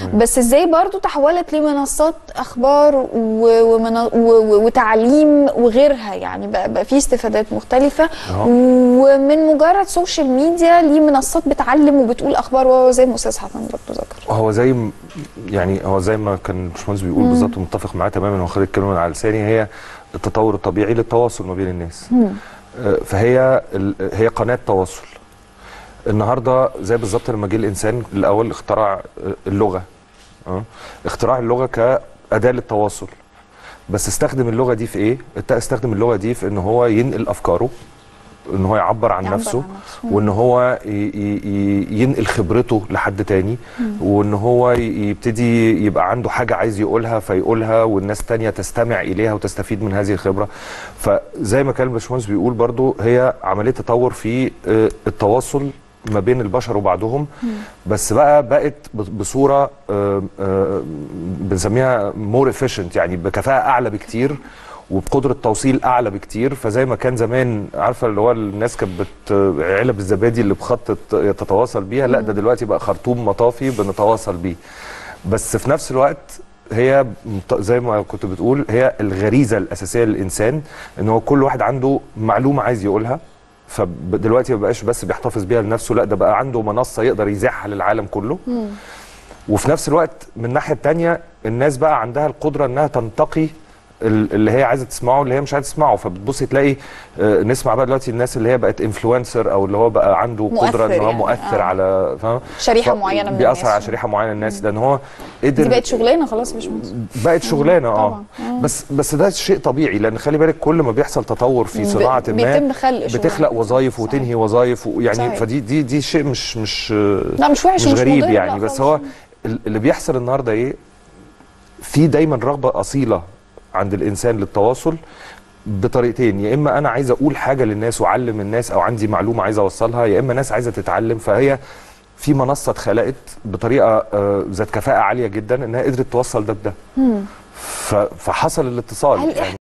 بس ازاي برضو تحولت لمنصات اخبار و... ومن... و... و... وتعليم وغيرها يعني بقى, بقى في استفادات مختلفه أهو. ومن مجرد سوشيال ميديا لمنصات بتعلم وبتقول اخبار وهو زي ما استاذ حسن برضو ذكر هو زي م- يعني هو زي ما كان الباشمهندس بيقول بالظبط متفق معاه تماما هو خد الكلمه من على لساني هي التطور الطبيعي للتواصل ما بين الناس آه، فهي ال- هي قناه تواصل النهارده زي بالظبط لما جه الانسان الاول اخترع آه، اللغه اه اختراع اللغه كاداه للتواصل بس استخدم اللغه دي في ايه؟ الت- استخدم اللغه دي في ان هو ينقل افكاره ان هو يعبر عن يعبر نفسه عن نفسه. وان هو ي- ي- ي- ينقل خبرته لحد تاني وان هو ي- يبتدي يبقى عنده حاجه عايز يقولها فيقولها والناس تانية تستمع اليها وتستفيد من هذه الخبره فزي ما كان الباشمهندس بيقول برضو هي عمليه تطور في آه، التواصل ما بين البشر وبعضهم بس بقى بقت ب- بصوره آه، آه، بنسميها مور efficient يعني بكفاءه اعلى بكتير وبقدره توصيل اعلى بكتير فزي ما كان زمان عارفه اللي هو الناس كانت بت علب الزبادي اللي بخط تت- تتواصل بيها لا ده دلوقتي بقى خرطوم مطافي بنتواصل بيه بس في نفس الوقت هي مت- زي ما كنت بتقول هي الغريزه الاساسيه للانسان ان هو كل واحد عنده معلومه عايز يقولها فدلوقتي ما بقاش بس بيحتفظ بيها لنفسه لا ده بقى عنده منصه يقدر يذاعها للعالم كله وفي نفس الوقت من الناحيه الثانيه الناس بقى عندها القدره انها تنتقي ال- اللي هي عايزه تسمعه اللي هي مش عايزه تسمعه فبتبصي تلاقي آه، نسمع بقى دلوقتي الناس اللي هي بقت انفلونسر او اللي هو بقى عنده قدره مؤثر ان هو يعني، مؤثر آه. على فاهم شريحة ف- معينة من بيأثر الناس. على شريحه معينه من الناس لان هو قدر دي بقت شغلانه خلاص مش مهم. بقت شغلانه اه طبعاً. آه. بس بس ده شيء طبيعي لان خلي بالك كل ما بيحصل تطور في ب- صناعه ما بيتم خلق شغلانة. بتخلق وظائف صحيح. وتنهي وظائف يعني صحيح. فدي دي دي شيء مش مش لا مش وحش مش ومش غريب مضر، يعني لا بس خالص. هو ال- اللي بيحصل النهارده ايه في دايما رغبه اصيله عند الانسان للتواصل بطريقتين يا اما انا عايز اقول حاجه للناس واعلم الناس او عندي معلومه عايز اوصلها يا اما ناس عايزه تتعلم فهي في منصه اتخلقت بطريقه آه، ذات كفاءه عاليه جدا انها قدرت توصل ده بده ف- فحصل الاتصال هل يعني